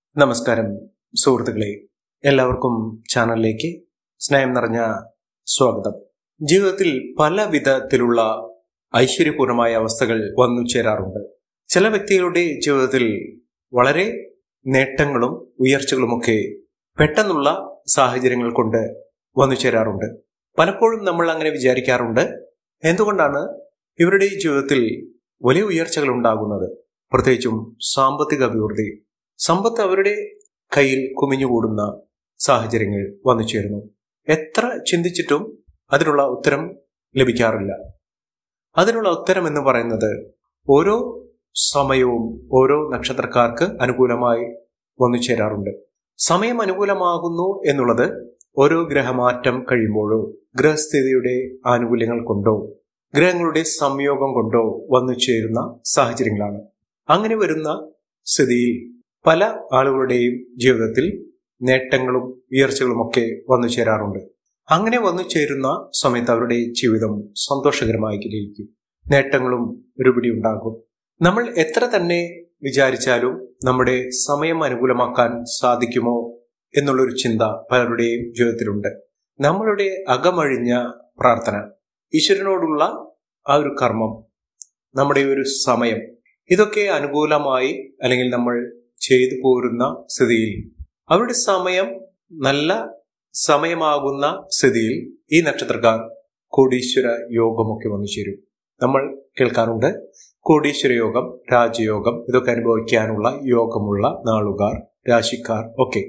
നമസ്കാരം സുഹൃത്തുക്കളെ എല്ലാവർക്കും ചാനലിലേക്ക് സ്നേഹം നിറഞ്ഞ സ്വാഗതം ജീവിതത്തിൽ പല വിധത്തിലുള്ള ഐശ്വര്യപൂർണമായ അവസ്ഥകൾ വന്നു ചേരാറുണ്ട് ചില വ്യക്തികളുടെ ജീവിതത്തിൽ വളരെ നേട്ടങ്ങളും ഉയർച്ചകളുമൊക്കെ പെട്ടെന്നുള്ള സാഹചര്യങ്ങൾ കൊണ്ട് വന്നു ചേരാറുണ്ട് പലപ്പോഴും നമ്മൾ അങ്ങനെ വിചാരിക്കാറുണ്ട് എന്തുകൊണ്ടാണ് ഇവരുടെ ജീവിതത്തിൽ വലിയ ഉയർച്ചകൾ ഉണ്ടാകുന്നത് പ്രത്യേകിച്ചും സാമ്പത്തിക അഭിവൃദ്ധി സമ്പത്ത് അവരുടെ കയ്യിൽ കുമിഞ്ഞുകൂടുന്ന സാഹചര്യങ്ങൾ വന്നു ചേരുന്നു എത്ര ചിന്തിച്ചിട്ടും അതിനുള്ള ഉത്തരം ലഭിക്കാറില്ല അതിനുള്ള ഉത്തരം എന്ന് പറയുന്നത് ഓരോ സമയവും ഓരോ നക്ഷത്രക്കാർക്ക് അനുകൂലമായി വന്നു ചേരാറുണ്ട് സമയം അനുകൂലമാകുന്നു എന്നുള്ളത് ഓരോ ഗ്രഹമാറ്റം കഴിയുമ്പോഴോ ഗ്രഹസ്ഥിതിയുടെ ആനുകൂല്യങ്ങൾ കൊണ്ടോ ഗ്രഹങ്ങളുടെ സംയോഗം കൊണ്ടോ വന്നു ചേരുന്ന സാഹചര്യങ്ങളാണ് അങ്ങനെ വരുന്ന സ്ഥിതിയിൽ പല ആളുകളുടെയും ജീവിതത്തിൽ നേട്ടങ്ങളും ഉയർച്ചകളുമൊക്കെ വന്നു ചേരാറുണ്ട് അങ്ങനെ വന്നു ചേരുന്ന സമയത്ത് അവരുടെ ജീവിതം സന്തോഷകരമായിരിക്കും നേട്ടങ്ങളും ഒരുപിടി ഉണ്ടാകും നമ്മൾ എത്ര തന്നെ വിചാരിച്ചാലും നമ്മുടെ സമയം അനുകൂലമാക്കാൻ സാധിക്കുമോ എന്നുള്ളൊരു ചിന്ത പലരുടെയും ജീവിതത്തിലുണ്ട് നമ്മളുടെ അകമഴിഞ്ഞ പ്രാർത്ഥന ഈശ്വരനോടുള്ള ആ ഒരു കർമ്മം നമ്മുടെ ഒരു സമയം ഇതൊക്കെ അനുകൂലമായി അല്ലെങ്കിൽ നമ്മൾ ചെയ്തു പോരുന്ന സ്ഥിതിയിൽ അവരുടെ സമയം നല്ല സമയമാകുന്ന സ്ഥിതിയിൽ ഈ നക്ഷത്രക്കാർ കോടീശ്വര യോഗമൊക്കെ വന്നു ചേരും നമ്മൾ കേൾക്കാറുണ്ട് കോടീശ്വര യോഗം രാജയോഗം ഇതൊക്കെ അനുഭവിക്കാനുള്ള യോഗമുള്ള നാളുകാർ രാശിക്കാർ ഒക്കെ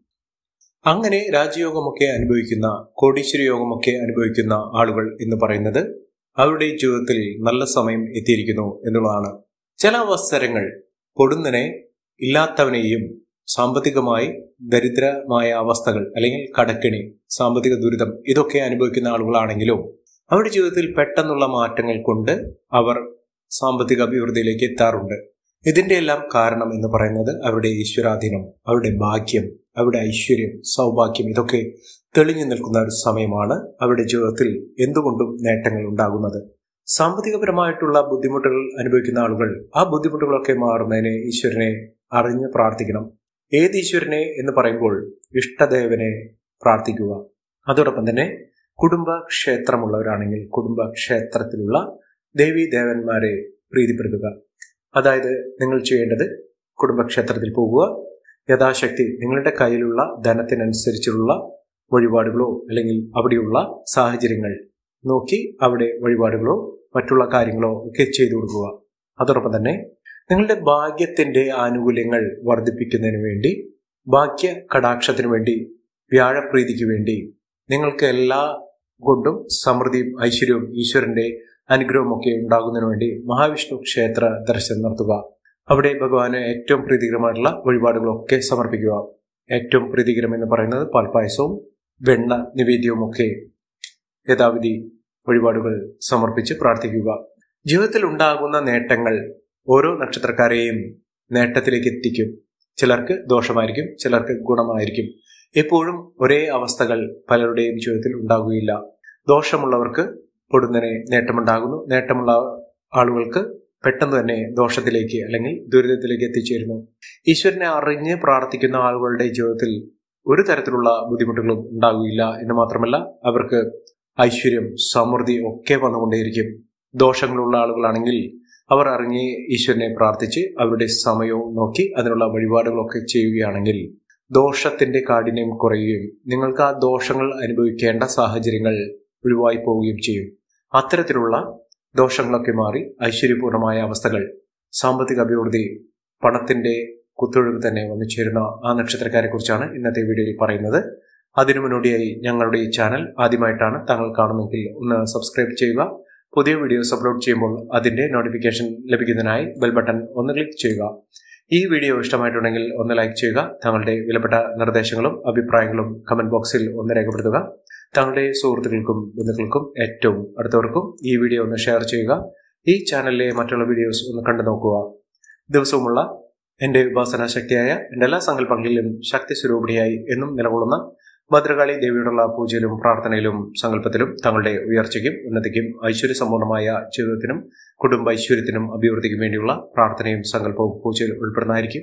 അങ്ങനെ രാജയോഗമൊക്കെ അനുഭവിക്കുന്ന കോടീശ്വര യോഗമൊക്കെ അനുഭവിക്കുന്ന ആളുകൾ എന്ന് പറയുന്നത് അവരുടെ ജീവിതത്തിൽ നല്ല സമയം എത്തിയിരിക്കുന്നു എന്നുള്ളതാണ് ചില അവസരങ്ങൾ പൊടുന്നനെ ഇല്ലാത്തവനെയും സാമ്പത്തികമായി ദരിദ്രമായ അവസ്ഥകൾ അല്ലെങ്കിൽ കടക്കിണി സാമ്പത്തിക ദുരിതം ഇതൊക്കെ അനുഭവിക്കുന്ന ആളുകളാണെങ്കിലും അവരുടെ ജീവിതത്തിൽ പെട്ടെന്നുള്ള മാറ്റങ്ങൾ കൊണ്ട് അവർ സാമ്പത്തിക അഭിവൃദ്ധിയിലേക്ക് എത്താറുണ്ട് ഇതിന്റെ എല്ലാം കാരണം എന്ന് പറയുന്നത് അവരുടെ ഈശ്വരാധീനം അവരുടെ ഭാഗ്യം അവരുടെ ഐശ്വര്യം സൗഭാഗ്യം ഇതൊക്കെ തെളിഞ്ഞു നിൽക്കുന്ന ഒരു സമയമാണ് അവരുടെ ജീവിതത്തിൽ എന്തുകൊണ്ടും നേട്ടങ്ങൾ ഉണ്ടാകുന്നത് സാമ്പത്തികപരമായിട്ടുള്ള ബുദ്ധിമുട്ടുകൾ അനുഭവിക്കുന്ന ആളുകൾ ആ ബുദ്ധിമുട്ടുകളൊക്കെ മാറുന്നതിന് ഈശ്വരനെ അറിഞ്ഞ് പ്രാർത്ഥിക്കണം ഏത് ഈശ്വരനെ എന്ന് പറയുമ്പോൾ ഇഷ്ടദേവനെ പ്രാർത്ഥിക്കുക അതോടൊപ്പം തന്നെ കുടുംബ ക്ഷേത്രമുള്ളവരാണെങ്കിൽ കുടുംബ ക്ഷേത്രത്തിലുള്ള ദേവീ ദേവന്മാരെ പ്രീതിപ്പെടുത്തുക അതായത് നിങ്ങൾ ചെയ്യേണ്ടത് കുടുംബക്ഷേത്രത്തിൽ പോകുക യഥാശക്തി നിങ്ങളുടെ കയ്യിലുള്ള ധനത്തിനനുസരിച്ചുള്ള വഴിപാടുകളോ അല്ലെങ്കിൽ അവിടെയുള്ള സാഹചര്യങ്ങൾ നോക്കി അവിടെ വഴിപാടുകളോ മറ്റുള്ള കാര്യങ്ങളോ ഒക്കെ ചെയ്തു കൊടുക്കുക അതോടൊപ്പം തന്നെ നിങ്ങളുടെ ഭാഗ്യത്തിന്റെ ആനുകൂല്യങ്ങൾ വർദ്ധിപ്പിക്കുന്നതിന് വേണ്ടി ഭാഗ്യ കടാക്ഷത്തിനു വേണ്ടി വ്യാഴപ്രീതിക്ക് വേണ്ടി നിങ്ങൾക്ക് എല്ലാ കൊണ്ടും സമൃദ്ധിയും ഐശ്വര്യവും ഈശ്വരന്റെ അനുഗ്രഹവും ഒക്കെ ഉണ്ടാകുന്നതിന് വേണ്ടി മഹാവിഷ്ണു ക്ഷേത്ര ദർശനം നടത്തുക അവിടെ ഭഗവാന് ഏറ്റവും പ്രീതികരമായിട്ടുള്ള വഴിപാടുകളൊക്കെ സമർപ്പിക്കുക ഏറ്റവും പ്രീതികരം എന്ന് പറയുന്നത് പാൽപ്പായസവും വെണ്ണ നിവേദ്യവും ഒക്കെ യഥാവിധി വഴിപാടുകൾ സമർപ്പിച്ച് പ്രാർത്ഥിക്കുക ജീവിതത്തിൽ ഉണ്ടാകുന്ന നേട്ടങ്ങൾ ഓരോ നക്ഷത്രക്കാരെയും നേട്ടത്തിലേക്ക് എത്തിക്കും ചിലർക്ക് ദോഷമായിരിക്കും ചിലർക്ക് ഗുണമായിരിക്കും എപ്പോഴും ഒരേ അവസ്ഥകൾ പലരുടെയും ജീവിതത്തിൽ ഉണ്ടാകുകയില്ല ദോഷമുള്ളവർക്ക് പൊടുന്നനെ നേട്ടമുണ്ടാകുന്നു നേട്ടമുള്ള ആളുകൾക്ക് പെട്ടെന്ന് തന്നെ ദോഷത്തിലേക്ക് അല്ലെങ്കിൽ ദുരിതത്തിലേക്ക് എത്തിച്ചേരുന്നു ഈശ്വരനെ അറിഞ്ഞ് പ്രാർത്ഥിക്കുന്ന ആളുകളുടെ ജീവിതത്തിൽ ഒരു തരത്തിലുള്ള ബുദ്ധിമുട്ടുകളും ഉണ്ടാകുകയില്ല എന്ന് മാത്രമല്ല അവർക്ക് ഐശ്വര്യം സമൃദ്ധി ഒക്കെ വന്നുകൊണ്ടേയിരിക്കും ദോഷങ്ങളുള്ള ആളുകളാണെങ്കിൽ അവർ അറിഞ്ഞ് ഈശ്വരനെ പ്രാർത്ഥിച്ച് അവരുടെ സമയവും നോക്കി അതിനുള്ള വഴിപാടുകളൊക്കെ ചെയ്യുകയാണെങ്കിൽ ദോഷത്തിന്റെ കാഠിന്യം കുറയുകയും നിങ്ങൾക്ക് ആ ദോഷങ്ങൾ അനുഭവിക്കേണ്ട സാഹചര്യങ്ങൾ ഒഴിവായി പോവുകയും ചെയ്യും അത്തരത്തിലുള്ള ദോഷങ്ങളൊക്കെ മാറി ഐശ്വര്യപൂർണമായ അവസ്ഥകൾ സാമ്പത്തിക അഭിവൃദ്ധി പണത്തിന്റെ കുത്തൊഴുക്ക് തന്നെ വന്നു ചേരുന്ന ആ നക്ഷത്രക്കാരെ കുറിച്ചാണ് ഇന്നത്തെ വീഡിയോയിൽ പറയുന്നത് അതിനു മുന്നോടിയായി ഞങ്ങളുടെ ഈ ചാനൽ ആദ്യമായിട്ടാണ് താങ്കൾ കാണുന്നെങ്കിൽ ഒന്ന് സബ്സ്ക്രൈബ് ചെയ്യുക പുതിയ വീഡിയോസ് അപ്ലോഡ് ചെയ്യുമ്പോൾ അതിന്റെ നോട്ടിഫിക്കേഷൻ ലഭിക്കുന്നതിനായി ബെൽ ബട്ടൺ ഒന്ന് ക്ലിക്ക് ചെയ്യുക ഈ വീഡിയോ ഇഷ്ടമായിട്ടുണ്ടെങ്കിൽ ഒന്ന് ലൈക്ക് ചെയ്യുക താങ്കളുടെ വിലപ്പെട്ട നിർദ്ദേശങ്ങളും അഭിപ്രായങ്ങളും കമന്റ് ബോക്സിൽ ഒന്ന് രേഖപ്പെടുത്തുക താങ്കളുടെ സുഹൃത്തുക്കൾക്കും ബന്ധുക്കൾക്കും ഏറ്റവും അടുത്തവർക്കും ഈ വീഡിയോ ഒന്ന് ഷെയർ ചെയ്യുക ഈ ചാനലിലെ മറ്റുള്ള വീഡിയോസ് ഒന്ന് കണ്ടു നോക്കുക ദിവസവുമുള്ള എൻ്റെ ഉപാസന ശക്തിയായ എൻ്റെ എല്ലാ സങ്കല്പങ്ങളിലും ശക്തി സ്വരൂപിണിയായി എന്നും നിലകൊള്ളുന്ന ഭദ്രകാളി ദേവിയോടുള്ള പൂജയിലും പ്രാർത്ഥനയിലും സങ്കല്പത്തിലും തങ്ങളുടെ ഉയർച്ചയ്ക്കും ഉന്നതിക്കും ഐശ്വര്യസമ്പൂർണമായ ജീവിതത്തിനും കുടുംബ ഐശ്വര്യത്തിനും അഭിവൃദ്ധിക്കും വേണ്ടിയുള്ള പ്രാർത്ഥനയും സങ്കല്പവും പൂജയിൽ ഉൾപ്പെടുന്നതായിരിക്കും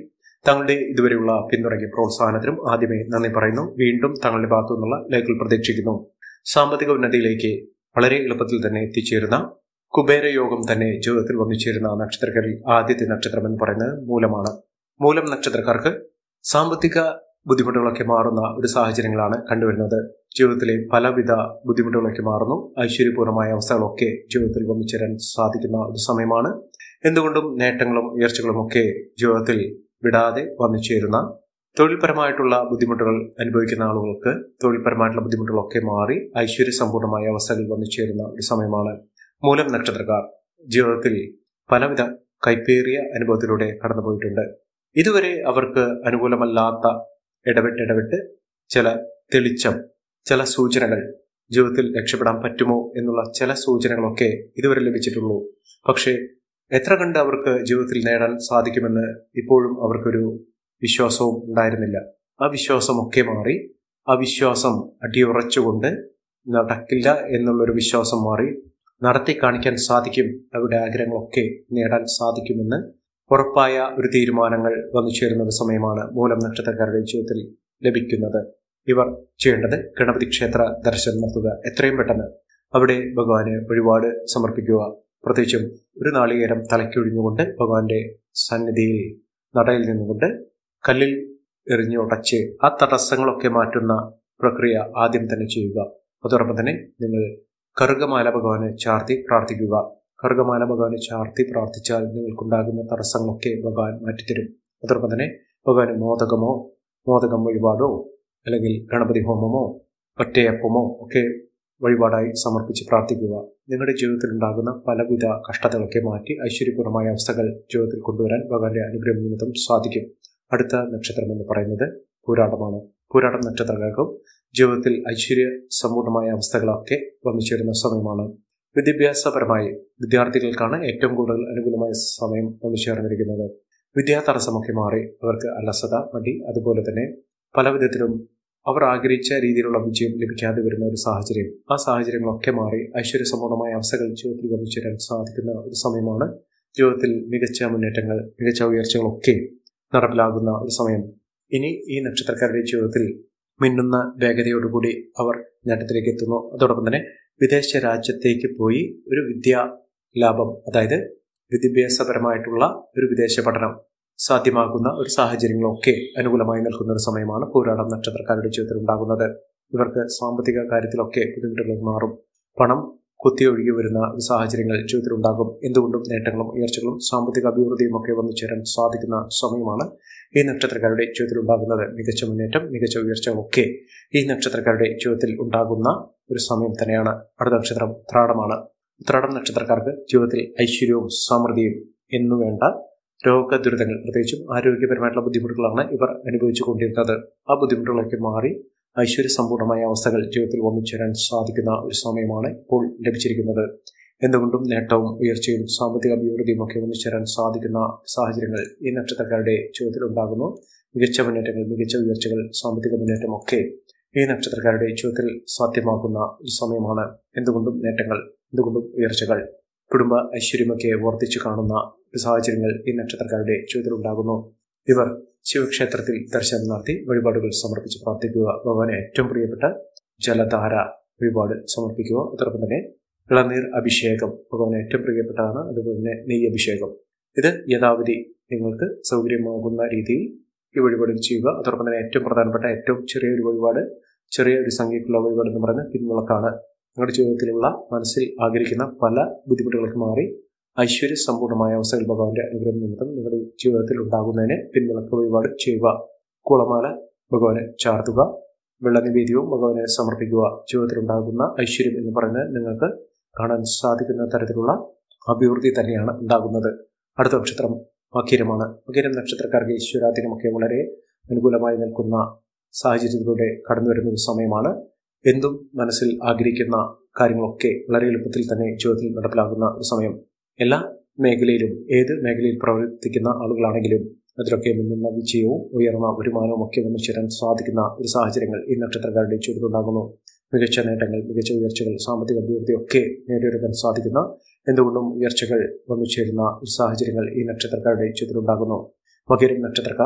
തങ്ങളുടെ ഇതുവരെയുള്ള പിന്തുണയ്ക്കും പ്രോത്സാഹനത്തിനും ആദ്യമേ നന്ദി പറയുന്നു വീണ്ടും തങ്ങളുടെ ഭാഗത്തു നിന്നുള്ള ലൈക്കുകൾ പ്രതീക്ഷിക്കുന്നു സാമ്പത്തിക ഉന്നതിയിലേക്ക് വളരെ എളുപ്പത്തിൽ തന്നെ എത്തിച്ചേരുന്ന കുബേര യോഗം തന്നെ ജീവിതത്തിൽ വന്നുചേരുന്ന നക്ഷത്രക്കാരിൽ ആദ്യത്തെ നക്ഷത്രം എന്ന് പറയുന്നത് മൂലമാണ് മൂലം നക്ഷത്രക്കാർക്ക് സാമ്പത്തിക ബുദ്ധിമുട്ടുകളൊക്കെ മാറുന്ന ഒരു സാഹചര്യങ്ങളാണ് കണ്ടുവരുന്നത് ജീവിതത്തിലെ പലവിധ ബുദ്ധിമുട്ടുകളൊക്കെ മാറുന്നു ഐശ്വര്യപൂർണമായ അവസ്ഥകളൊക്കെ ജീവിതത്തിൽ വന്നുചേരാൻ സാധിക്കുന്ന ഒരു സമയമാണ് എന്തുകൊണ്ടും നേട്ടങ്ങളും ഉയർച്ചകളും ഒക്കെ ജീവിതത്തിൽ വിടാതെ വന്നു ചേരുന്ന തൊഴിൽപരമായിട്ടുള്ള ബുദ്ധിമുട്ടുകൾ അനുഭവിക്കുന്ന ആളുകൾക്ക് തൊഴിൽപരമായിട്ടുള്ള ബുദ്ധിമുട്ടുകളൊക്കെ മാറി ഐശ്വര്യസമ്പൂർണമായ അവസ്ഥകൾ വന്നു ചേരുന്ന ഒരു സമയമാണ് മൂലം നക്ഷത്രക്കാർ ജീവിതത്തിൽ പലവിധ കൈപ്പേറിയ അനുഭവത്തിലൂടെ കടന്നുപോയിട്ടുണ്ട് ഇതുവരെ അവർക്ക് അനുകൂലമല്ലാത്ത ഇടവിട്ട് ഇടവിട്ട് ചില തെളിച്ചം ചില സൂചനകൾ ജീവിതത്തിൽ രക്ഷപ്പെടാൻ പറ്റുമോ എന്നുള്ള ചില സൂചനകളൊക്കെ ഇതുവരെ ലഭിച്ചിട്ടുള്ളൂ പക്ഷേ എത്ര കണ്ട് അവർക്ക് ജീവിതത്തിൽ നേടാൻ സാധിക്കുമെന്ന് ഇപ്പോഴും അവർക്കൊരു വിശ്വാസവും ഉണ്ടായിരുന്നില്ല ആ വിശ്വാസമൊക്കെ മാറി ആ വിശ്വാസം അടിയുറച്ചുകൊണ്ട് നടക്കില്ല എന്നുള്ളൊരു വിശ്വാസം മാറി നടത്തി കാണിക്കാൻ സാധിക്കും അവരുടെ ആഗ്രഹങ്ങളൊക്കെ നേടാൻ സാധിക്കുമെന്ന് ഉറപ്പായ ഒരു തീരുമാനങ്ങൾ വന്നു ചേരുന്ന ഒരു സമയമാണ് മൂലം നക്ഷത്രക്കാരുടെ ജീവിതത്തിൽ ലഭിക്കുന്നത് ഇവർ ചെയ്യേണ്ടത് ഗണപതി ക്ഷേത്ര ദർശനം നടത്തുക എത്രയും പെട്ടെന്ന് അവിടെ ഭഗവാന് വഴിപാട് സമർപ്പിക്കുക പ്രത്യേകിച്ചും ഒരു നാളികേരം തലയ്ക്കൊഴിഞ്ഞുകൊണ്ട് ഭഗവാന്റെ സന്നിധിയിൽ നടയിൽ നിന്നുകൊണ്ട് കല്ലിൽ എറിഞ്ഞുടച്ച് ആ തടസ്സങ്ങളൊക്കെ മാറ്റുന്ന പ്രക്രിയ ആദ്യം തന്നെ ചെയ്യുക അതോടൊപ്പം തന്നെ നിങ്ങൾ കറുകമാല ഭഗവാനെ ചാർത്തി പ്രാർത്ഥിക്കുക കറുകമാല ഭഗവാനെ ചാർത്തി പ്രാർത്ഥിച്ചാൽ നിങ്ങൾക്കുണ്ടാകുന്ന തടസ്സങ്ങളൊക്കെ ഭഗവാൻ മാറ്റിത്തരും അതോടൊപ്പം തന്നെ ഭഗവാന് മോദകമോ മോദകം വഴിപാടോ അല്ലെങ്കിൽ ഗണപതി ഹോമമോ ഒറ്റയപ്പമോ ഒക്കെ വഴിപാടായി സമർപ്പിച്ച് പ്രാർത്ഥിക്കുക നിങ്ങളുടെ ജീവിതത്തിൽ ഉണ്ടാകുന്ന പലവിധ കഷ്ടതകളൊക്കെ മാറ്റി ഐശ്വര്യപൂർണമായ അവസ്ഥകൾ ജീവിതത്തിൽ കൊണ്ടുവരാൻ ഭഗവാന്റെ അനുഗ്രഹം നിമിത്തം സാധിക്കും അടുത്ത നക്ഷത്രം എന്ന് പറയുന്നത് പൂരാടമാണ് പൂരാടം നക്ഷത്രങ്ങൾക്കും ജീവിതത്തിൽ ഐശ്വര്യ സമ്പൂർണമായ അവസ്ഥകളൊക്കെ വന്നു ചേരുന്ന സമയമാണ് വിദ്യാഭ്യാസപരമായി വിദ്യാർത്ഥികൾക്കാണ് ഏറ്റവും കൂടുതൽ അനുകൂലമായ സമയം വന്നു ചേർന്നിരിക്കുന്നത് വിദ്യാ തടസ്സമൊക്കെ മാറി അവർക്ക് അലസത മടി അതുപോലെ തന്നെ പല വിധത്തിലും അവർ ആഗ്രഹിച്ച രീതിയിലുള്ള വിജയം ലഭിക്കാതെ വരുന്ന ഒരു സാഹചര്യം ആ സാഹചര്യങ്ങളൊക്കെ മാറി ഐശ്വര്യസമ്പൂർണമായ അവസ്ഥകൾ ജീവിതത്തിൽ വന്നു ചേരാൻ സാധിക്കുന്ന ഒരു സമയമാണ് ജീവിതത്തിൽ മികച്ച മുന്നേറ്റങ്ങൾ മികച്ച ഉയർച്ചകളൊക്കെ നടപ്പിലാകുന്ന ഒരു സമയം ഇനി ഈ നക്ഷത്രക്കാരുടെ ജീവിതത്തിൽ മിന്നുന്ന വേഗതയോടുകൂടി അവർ നേട്ടത്തിലേക്ക് എത്തുന്നു അതോടൊപ്പം തന്നെ വിദേശ രാജ്യത്തേക്ക് പോയി ഒരു വിദ്യാ ലാഭം അതായത് വിദ്യാഭ്യാസപരമായിട്ടുള്ള ഒരു വിദേശ പഠനം സാധ്യമാകുന്ന ഒരു സാഹചര്യങ്ങളൊക്കെ അനുകൂലമായി നിൽക്കുന്ന ഒരു സമയമാണ് പോരാടം നക്ഷത്രക്കാരുടെ ജീവിതത്തിൽ ഉണ്ടാകുന്നത് ഇവർക്ക് സാമ്പത്തിക കാര്യത്തിലൊക്കെ ബുദ്ധിമുട്ടുകൾ മാറും പണം കുത്തിയൊഴുകി വരുന്ന സാഹചര്യങ്ങൾ ജീവിതത്തിൽ ഉണ്ടാകും എന്തുകൊണ്ടും നേട്ടങ്ങളും ഉയർച്ചകളും സാമ്പത്തിക അഭിവൃദ്ധിയും ഒക്കെ വന്നു ചേരാൻ സാധിക്കുന്ന സമയമാണ് ഈ നക്ഷത്രക്കാരുടെ ജീവിതത്തിൽ ഉണ്ടാകുന്നത് മികച്ച മുന്നേറ്റം മികച്ച ഉയർച്ചകളൊക്കെ ഈ നക്ഷത്രക്കാരുടെ ജീവിതത്തിൽ ഉണ്ടാകുന്ന ഒരു സമയം തന്നെയാണ് അടുത്ത നക്ഷത്രം ഉത്രാടമാണ് ഉത്രാടം നക്ഷത്രക്കാർക്ക് ജീവിതത്തിൽ ഐശ്വര്യവും സമൃദ്ധിയും എന്നുവേണ്ട രോഗദുരിതങ്ങൾ പ്രത്യേകിച്ചും ആരോഗ്യപരമായിട്ടുള്ള ബുദ്ധിമുട്ടുകളാണ് ഇവർ അനുഭവിച്ചു കൊണ്ടിരുന്നത് ആ ബുദ്ധിമുട്ടുകളൊക്കെ മാറി ഐശ്വര്യസമ്പൂർണമായ അവസ്ഥകൾ ജീവിതത്തിൽ വന്നു ചേരാൻ സാധിക്കുന്ന ഒരു സമയമാണ് ഇപ്പോൾ ലഭിച്ചിരിക്കുന്നത് എന്തുകൊണ്ടും നേട്ടവും ഉയർച്ചയും സാമ്പത്തിക അഭിവൃദ്ധിയും ഒക്കെ വന്നു ചേരാൻ സാധിക്കുന്ന സാഹചര്യങ്ങൾ ഈ നക്ഷത്രക്കാരുടെ ജീവിതത്തിൽ ഉണ്ടാകുന്നു മികച്ച മുന്നേറ്റങ്ങൾ മികച്ച ഉയർച്ചകൾ സാമ്പത്തിക മുന്നേറ്റം ഒക്കെ ഈ നക്ഷത്രക്കാരുടെ ജീവിതത്തിൽ സാധ്യമാകുന്ന ഒരു സമയമാണ് എന്തുകൊണ്ടും നേട്ടങ്ങൾ എന്തുകൊണ്ടും ഉയർച്ചകൾ കുടുംബ ഐശ്വര്യമൊക്കെ വർദ്ധിച്ചു കാണുന്ന സാഹചര്യങ്ങൾ ഈ നക്ഷത്രക്കാരുടെ ജീവിതത്തിൽ ഉണ്ടാകുന്നു ഇവർ ശിവക്ഷേത്രത്തിൽ ദർശനം നടത്തി വഴിപാടുകൾ സമർപ്പിച്ച് പ്രാർത്ഥിക്കുക ഭഗവാന് ഏറ്റവും പ്രിയപ്പെട്ട ജലധാര വഴിപാട് സമർപ്പിക്കുക അതോടൊപ്പം തന്നെ ഇളനീർ അഭിഷേകം ഭഗവാന് ഏറ്റവും പ്രിയപ്പെട്ടതാണ് അതുപോലെ തന്നെ നെയ്യ് അഭിഷേകം ഇത് യഥാവധി നിങ്ങൾക്ക് സൗകര്യമാകുന്ന രീതിയിൽ ഈ വഴിപാടുകൾ ചെയ്യുക അതോടൊപ്പം തന്നെ ഏറ്റവും പ്രധാനപ്പെട്ട ഏറ്റവും ചെറിയൊരു വഴിപാട് ചെറിയ ഒരു സംഖ്യക്കുള്ള വഴിപാട് എന്ന് പറയുന്നത് പിൻവിളക്കാണ് നിങ്ങളുടെ ജീവിതത്തിലുള്ള മനസ്സിൽ ആഗ്രഹിക്കുന്ന പല ബുദ്ധിമുട്ടുകൾക്ക് മാറി ഐശ്വര്യ സമ്പൂർണമായ അവസ്ഥകൾ ഭഗവാന്റെ അനുഗ്രഹം നിമിത്തം നിങ്ങളുടെ ജീവിതത്തിൽ ഉണ്ടാകുന്നതിന് പിൻവിളക്ക് വഴിപാട് ചെയ്യുക കുളമാല ഭഗവാനെ ചാർത്തുക വെള്ളനിവേദ്യവും ഭഗവാനെ സമർപ്പിക്കുക ജീവിതത്തിൽ ഉണ്ടാകുന്ന ഐശ്വര്യം എന്ന് പറയുന്നത് നിങ്ങൾക്ക് കാണാൻ സാധിക്കുന്ന തരത്തിലുള്ള അഭിവൃദ്ധി തന്നെയാണ് ഉണ്ടാകുന്നത് അടുത്ത നക്ഷത്രം മകീരമാണ് മകീരം നക്ഷത്രക്കാർക്ക് ഈശ്വരാധീനമൊക്കെ വളരെ അനുകൂലമായി നിൽക്കുന്ന സാഹചര്യത്തിലൂടെ കടന്നു വരുന്ന ഒരു സമയമാണ് എന്തും മനസ്സിൽ ആഗ്രഹിക്കുന്ന കാര്യങ്ങളൊക്കെ വളരെ എളുപ്പത്തിൽ തന്നെ ജീവിതത്തിൽ നടപ്പിലാകുന്ന ഒരു സമയം എല്ലാ മേഖലയിലും ഏത് മേഖലയിൽ പ്രവർത്തിക്കുന്ന ആളുകളാണെങ്കിലും അതിലൊക്കെ മുന്നുന്ന വിജയവും ഉയർന്ന വരുമാനവും ഒക്കെ വന്നു ചേരാൻ സാധിക്കുന്ന ഒരു സാഹചര്യങ്ങൾ ഈ നക്ഷത്രക്കാരുടെ ജീവിതത്തിലുണ്ടാകുന്നു മികച്ച നേട്ടങ്ങൾ മികച്ച ഉയർച്ചകൾ സാമ്പത്തിക അഭിവൃദ്ധി ഒക്കെ നേടിയെടുക്കാൻ സാധിക്കുന്ന എന്തുകൊണ്ടും ഉയർച്ചകൾ വന്നു ചേരുന്ന ഒരു സാഹചര്യങ്ങൾ ഈ നക്ഷത്രക്കാരുടെ ജീവിതത്തിലുണ്ടാകുന്നു മകരം നക്ഷത്രക്കാർ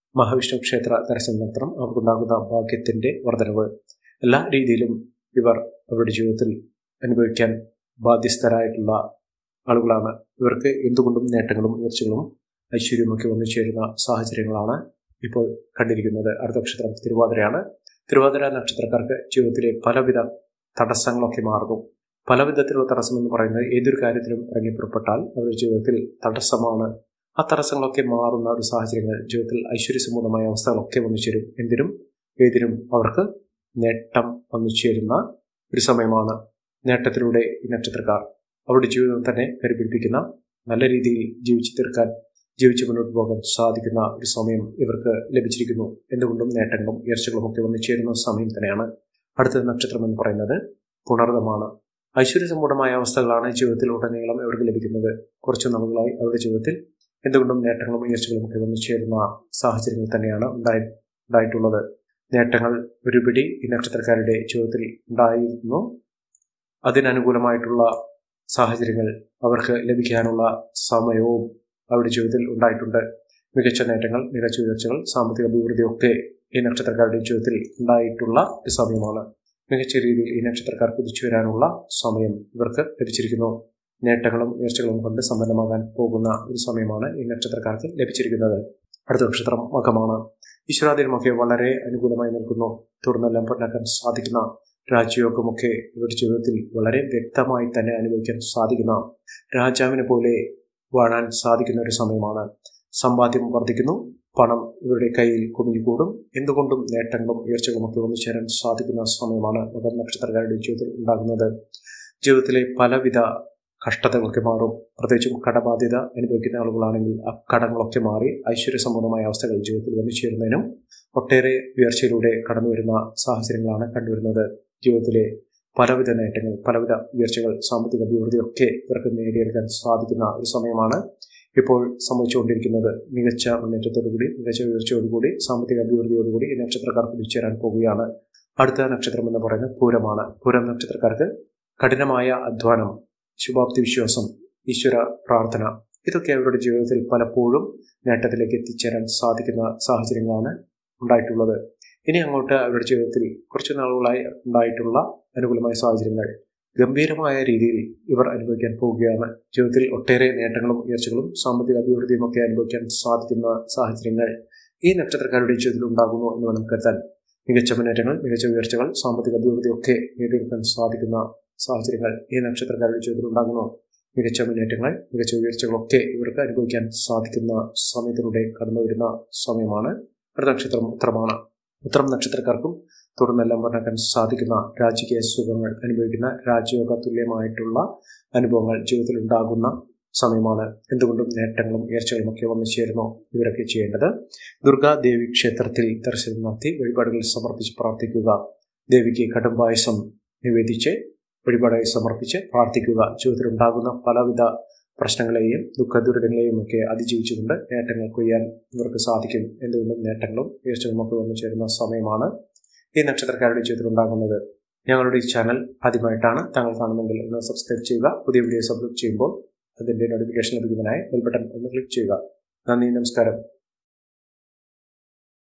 മഹാവിഷ്ണു ക്ഷേത്ര ദർശനം നടത്തണം അവർക്കുണ്ടാകുന്ന ഭാഗ്യത്തിന്റെ വർധനവ് എല്ലാ രീതിയിലും ഇവർ അവരുടെ ജീവിതത്തിൽ അനുഭവിക്കാൻ ബാധ്യസ്ഥരായിട്ടുള്ള ആളുകളാണ് ഇവർക്ക് എന്തുകൊണ്ടും നേട്ടങ്ങളും ഉയർച്ചകളും ഐശ്വര്യമൊക്കെ വന്നു ചേരുന്ന സാഹചര്യങ്ങളാണ് ഇപ്പോൾ കണ്ടിരിക്കുന്നത് അടുത്ത നക്ഷത്രം തിരുവാതിരയാണ് തിരുവാതിര നക്ഷത്രക്കാർക്ക് ജീവിതത്തിലെ പലവിധ തടസ്സങ്ങളൊക്കെ മാറുന്നു പല വിധത്തിലുള്ള തടസ്സം എന്ന് പറയുന്നത് ഏതൊരു കാര്യത്തിലും ഇറങ്ങി പുറപ്പെട്ടാൽ അവരുടെ ജീവിതത്തിൽ തടസ്സമാണ് ആ തടസ്സങ്ങളൊക്കെ മാറുന്ന ഒരു സാഹചര്യങ്ങൾ ജീവിതത്തിൽ ഐശ്വര്യസമ്പൂർണമായ അവസ്ഥകളൊക്കെ വന്നു ചേരും എന്തിനും ഏതിനും അവർക്ക് നേട്ടം വന്നു ചേരുന്ന ഒരു സമയമാണ് നേട്ടത്തിലൂടെ ഈ നക്ഷത്രക്കാർ അവരുടെ ജീവിതം തന്നെ കരുപിടിപ്പിക്കുന്ന നല്ല രീതിയിൽ ജീവിച്ചു തീർക്കാൻ ജീവിച്ചു മുന്നോട്ട് പോകാൻ സാധിക്കുന്ന ഒരു സമയം ഇവർക്ക് ലഭിച്ചിരിക്കുന്നു എന്തുകൊണ്ടും നേട്ടങ്ങളും ഉയർച്ചകളും ഒക്കെ വന്നു ചേരുന്ന സമയം തന്നെയാണ് അടുത്ത നക്ഷത്രം എന്ന് പറയുന്നത് പുണർദമാണ് ഐശ്വര്യസമ്പൂർണമായ അവസ്ഥകളാണ് ജീവിതത്തിൽ ഉടനീളം ഇവർക്ക് ലഭിക്കുന്നത് കുറച്ച് നാളുകളായി അവരുടെ ജീവിതത്തിൽ എന്തുകൊണ്ടും നേട്ടങ്ങളും ഉയർച്ചകളും ഒക്കെ വന്നു ചേരുന്ന സാഹചര്യങ്ങൾ തന്നെയാണ് ഉണ്ടായി ഉണ്ടായിട്ടുള്ളത് നേട്ടങ്ങൾ ഒരുപിടി ഈ നക്ഷത്രക്കാരുടെ ജീവിതത്തിൽ ഉണ്ടായിരുന്നു അതിനനുകൂലമായിട്ടുള്ള സാഹചര്യങ്ങൾ അവർക്ക് ലഭിക്കാനുള്ള സമയവും അവരുടെ ജീവിതത്തിൽ ഉണ്ടായിട്ടുണ്ട് മികച്ച നേട്ടങ്ങൾ മികച്ച ഉയർച്ചകൾ സാമ്പത്തിക അഭിവൃദ്ധിയൊക്കെ ഈ നക്ഷത്രക്കാരുടെ ജീവിതത്തിൽ ഉണ്ടായിട്ടുള്ള ഒരു സമയമാണ് മികച്ച രീതിയിൽ ഈ നക്ഷത്രക്കാർ കുതിച്ചു വരാനുള്ള സമയം ഇവർക്ക് ലഭിച്ചിരിക്കുന്നു നേട്ടങ്ങളും ഉയർച്ചകളും കൊണ്ട് സമ്പന്നമാകാൻ പോകുന്ന ഒരു സമയമാണ് ഈ നക്ഷത്രക്കാർക്ക് ലഭിച്ചിരിക്കുന്നത് അടുത്ത നക്ഷത്രം മകമാണ് ഈശ്വരാധീനമൊക്കെ വളരെ അനുകൂലമായി നിൽക്കുന്നു തുടർന്നെല്ലാം പൊന്നാക്കാൻ സാധിക്കുന്ന രാജയോഗമൊക്കെ ഇവരുടെ ജീവിതത്തിൽ വളരെ വ്യക്തമായി തന്നെ അനുഭവിക്കാൻ സാധിക്കുന്ന രാജാവിനെ പോലെ വാഴാൻ സാധിക്കുന്ന ഒരു സമയമാണ് സമ്പാദ്യം വർദ്ധിക്കുന്നു പണം ഇവരുടെ കയ്യിൽ കുമിഞ്ഞുകൂടും എന്തുകൊണ്ടും നേട്ടങ്ങളും ഉയർച്ചകളും ഒക്കെ ഒന്നിച്ചേരാൻ സാധിക്കുന്ന സമയമാണ് മകർ നക്ഷത്രക്കാരുടെ ജീവിതത്തിൽ ഉണ്ടാകുന്നത് ജീവിതത്തിലെ പലവിധ കഷ്ടതകളൊക്കെ മാറും പ്രത്യേകിച്ചും കടബാധ്യത അനുഭവിക്കുന്ന ആളുകളാണെങ്കിൽ ആ കടങ്ങളൊക്കെ മാറി ഐശ്വര്യസമ്പൂർണമായ അവസ്ഥകൾ ജീവിതത്തിൽ വന്നു ചേരുന്നതിനും ഒട്ടേറെ ഉയർച്ചയിലൂടെ കടന്നു വരുന്ന സാഹചര്യങ്ങളാണ് കണ്ടുവരുന്നത് ജീവിതത്തിലെ പലവിധ നേട്ടങ്ങൾ പലവിധ ഉയർച്ചകൾ സാമ്പത്തിക അഭിവൃദ്ധിയൊക്കെ ഇവർക്ക് നേടിയെടുക്കാൻ സാധിക്കുന്ന ഒരു സമയമാണ് ഇപ്പോൾ സംഭവിച്ചുകൊണ്ടിരിക്കുന്നത് മികച്ച മുന്നേറ്റത്തോടുകൂടി മികച്ച ഉയർച്ചയോടുകൂടി സാമ്പത്തിക അഭിവൃദ്ധിയോടുകൂടി ഈ നക്ഷത്രക്കാർ കുതിച്ചേരാൻ പോവുകയാണ് അടുത്ത നക്ഷത്രം എന്ന് പറയുന്നത് പൂരമാണ് പൂരം നക്ഷത്രക്കാർക്ക് കഠിനമായ അധ്വാനം ശുഭാപ്തി വിശ്വാസം ഈശ്വര പ്രാർത്ഥന ഇതൊക്കെ അവരുടെ ജീവിതത്തിൽ പലപ്പോഴും നേട്ടത്തിലേക്ക് എത്തിച്ചേരാൻ സാധിക്കുന്ന സാഹചര്യങ്ങളാണ് ഉണ്ടായിട്ടുള്ളത് ഇനി അങ്ങോട്ട് അവരുടെ ജീവിതത്തിൽ കുറച്ചു നാളുകളായി ഉണ്ടായിട്ടുള്ള അനുകൂലമായ സാഹചര്യങ്ങൾ ഗംഭീരമായ രീതിയിൽ ഇവർ അനുഭവിക്കാൻ പോവുകയാണ് ജീവിതത്തിൽ ഒട്ടേറെ നേട്ടങ്ങളും ഉയർച്ചകളും സാമ്പത്തിക അഭിവൃദ്ധിയും ഒക്കെ അനുഭവിക്കാൻ സാധിക്കുന്ന സാഹചര്യങ്ങൾ ഈ നക്ഷത്രക്കാരുടെ ജീവിതത്തിൽ ഉണ്ടാകുന്നു എന്ന് വേണം കരുതാൻ മികച്ച മുന്നേറ്റങ്ങൾ മികച്ച ഉയർച്ചകൾ സാമ്പത്തിക അഭിവൃദ്ധി ഒക്കെ നേടിയെടുക്കാൻ സാധിക്കുന്ന സാഹചര്യങ്ങൾ ഈ നക്ഷത്രക്കാരുടെ ജീവിതത്തിൽ ഉണ്ടാകുന്നു മികച്ച മുന്നേറ്റങ്ങൾ മികച്ച ഉയർച്ചകളൊക്കെ ഇവർക്ക് അനുഭവിക്കാൻ സാധിക്കുന്ന സമയത്തിലൂടെ കടന്നു വരുന്ന സമയമാണ് അടുത്ത നക്ഷത്രം ഉത്തരമാണ് ഉത്തരം നക്ഷത്രക്കാർക്കും തുടർന്നെല്ലാം വർണ്ണക്കാൻ സാധിക്കുന്ന രാജകീയ സുഖങ്ങൾ അനുഭവിക്കുന്ന രാജയോഗ തുല്യമായിട്ടുള്ള അനുഭവങ്ങൾ ജീവിതത്തിൽ ഉണ്ടാകുന്ന സമയമാണ് എന്തുകൊണ്ടും നേട്ടങ്ങളും ഉയർച്ചകളും ഒക്കെ വന്നു ചേരുന്നു ഇവരൊക്കെ ചെയ്യേണ്ടത് ദുർഗാദേവി ക്ഷേത്രത്തിൽ ദർശനം നടത്തി വഴിപാടുകൾ സമർപ്പിച്ച് പ്രാർത്ഥിക്കുക ദേവിക്ക് കടുംപായസം നിവേദിച്ച് വഴിപാടായി സമർപ്പിച്ച് പ്രാർത്ഥിക്കുക ജീവിതത്തിൽ ഉണ്ടാകുന്ന പലവിധ പ്രശ്നങ്ങളെയും ദുഃഖ ദുരിതങ്ങളെയും ഒക്കെ അതിജീവിച്ചുകൊണ്ട് നേട്ടങ്ങൾ കൊയ്യാൻ ഇവർക്ക് സാധിക്കും എന്തുകൊണ്ടും നേട്ടങ്ങളും ഉയർച്ചകളും ഒക്കെ വന്നു ചേരുന്ന സമയമാണ് ഈ നക്ഷത്രക്കാരുടെ ജീവിതത്തിൽ ഉണ്ടാകുന്നത് ഞങ്ങളുടെ ഈ ചാനൽ ആദ്യമായിട്ടാണ് താങ്കൾ കാണുമെങ്കിൽ ഒന്ന് സബ്സ്ക്രൈബ് ചെയ്യുക പുതിയ വീഡിയോസ് അപ്ലോഡ് ചെയ്യുമ്പോൾ അതിന്റെ നോട്ടിഫിക്കേഷൻ ലഭിക്കുന്നതിനായി ബെൽ ബട്ടൺ ഒന്ന് ക്ലിക്ക് ചെയ്യുക നന്ദി നമസ്കാരം